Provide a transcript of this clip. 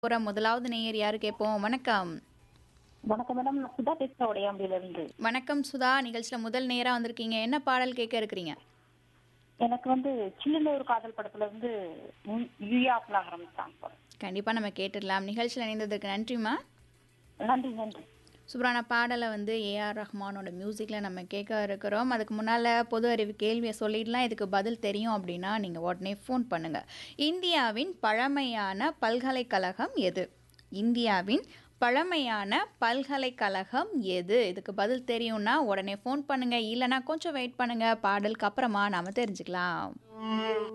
போற முதலாவது நேயர் யாரு கேட்போம் வணக்கம் வணக்கம் மேடம் நான் சுதா பேசுறேன் உடையாம்பில இருந்து வணக்கம் சுதா நிகழ்ச்சியில முதல் நேரா வந்திருக்கீங்க என்ன பாடல் கேட்க இருக்கிறீங்க எனக்கு வந்து சின்ன ஒரு காதல் படத்துல இருந்து யூயா பிளாகரம் சாங் போறேன் கண்டிப்பா நம்ம கேட்டுடலாம் நிகழ்ச்சியில் இணைந்ததற்கு நன்றிம்மா நன்றி நன்றி சூப்பரான பாடலை வந்து ஏஆர் ரஹ்மானோட மியூசிக்கில் நம்ம கேட்க இருக்கிறோம் அதுக்கு முன்னால் பொது அறிவு கேள்வியை சொல்லிடலாம் இதுக்கு பதில் தெரியும் அப்படின்னா நீங்கள் உடனே ஃபோன் பண்ணுங்கள் இந்தியாவின் பழமையான பல்கலைக்கழகம் எது இந்தியாவின் பழமையான பல்கலைக்கழகம் எது இதுக்கு பதில் தெரியும்னா உடனே ஃபோன் பண்ணுங்கள் இல்லைனா கொஞ்சம் வெயிட் பண்ணுங்கள் பாடலுக்கு அப்புறமா நாம் தெரிஞ்சுக்கலாம்